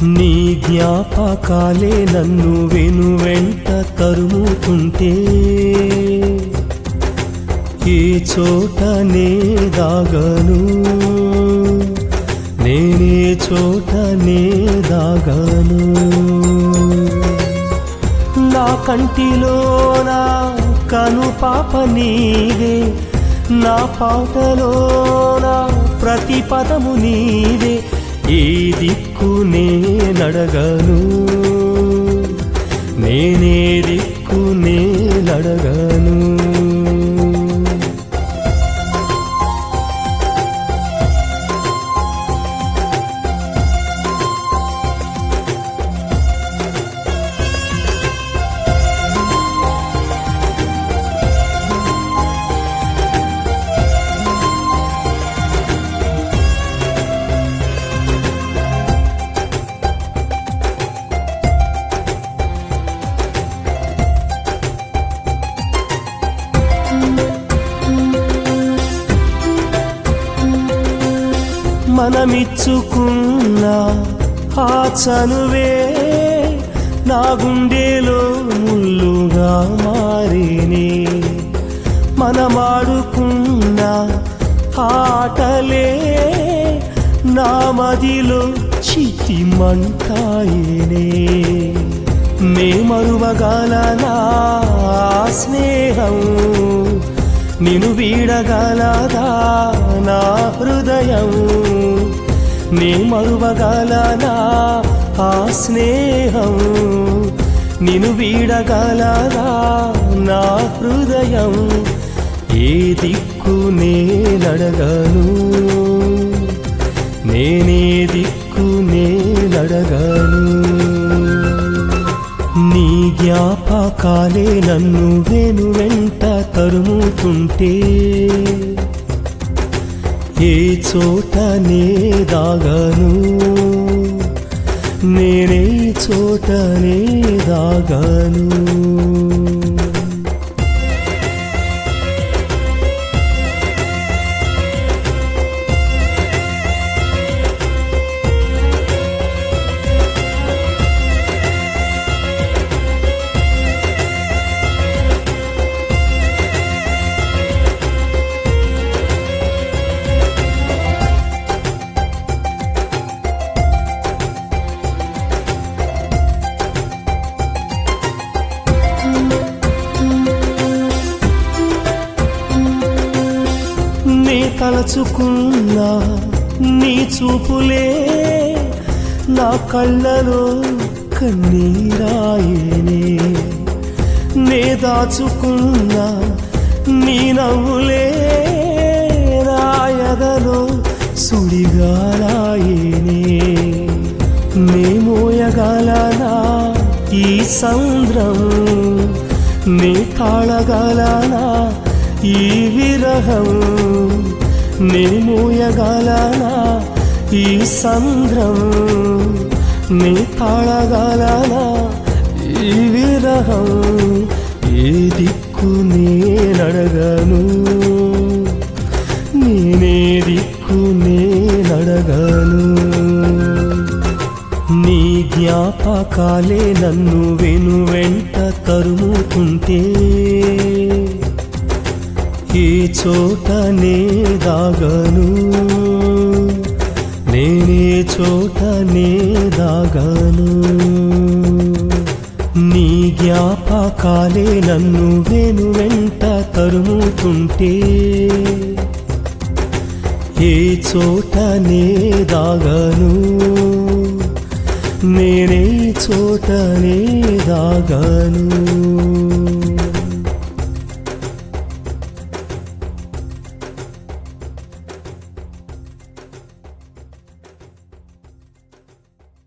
నీ జ్ఞాపకాలే నన్ను వెను వెంట తరుముతుంటే ఏ చోటనే దాగను నేనే చోటనే దాగను నా కంటిలోన కను పాప నీవే నా పాటలోన ప్రతి పదము నీవే ఏ దిక్కు నే నడగను నేనే దిక్కు నే నడగను మనమిచ్చుకున్న ఆ చనువే నా గుండెలో ముల్లుగా మారినే మనమాడుకున్న ఆటలే నా మదిలో చితి మంటాయినే నే మరువగలనా ఆ స్నేహం నిన్ను వీడగలదా నా హృదయం నే మరువగలనా ఆ స్నేహం నిన్ను వీడగలదా నా హృదయం ఏ దిక్కు నే నడగను నేనే దిక్కు నే నడగను నీ జ్ఞాపకాలే నన్ను వెను వెంట తరుముతుంటే ఏ చోటనే దాగను నేనే చోటనే దాగను నీ తలచుకున్న నీ చూపులే నా కళ్ళలో కన్నీరాయనే నే దాచుకున్న నీ నవ్వులే రాయగలో సుడిగాలాయనే నే మోయగలనా ఈ సంద్రం నే తాళగలనా ఈ విరహం నే మోయగలనా ఈ సంద్రం నే తాళగలనా ఈ విరహం ఏ దిక్కు నే నడగను నేనే దిక్కు నే నడగను నీ జ్ఞాపకాలే నన్ను వెను వెంట తరుముతుంటే ఏ చోటనే దాగను నేనే చోటనే దాగను నీ జ్ఞాపకాలే నన్ను వెను వెంట తరుముతుంటే ఏ చోటనే దాగను నేనే చోటనే దాగను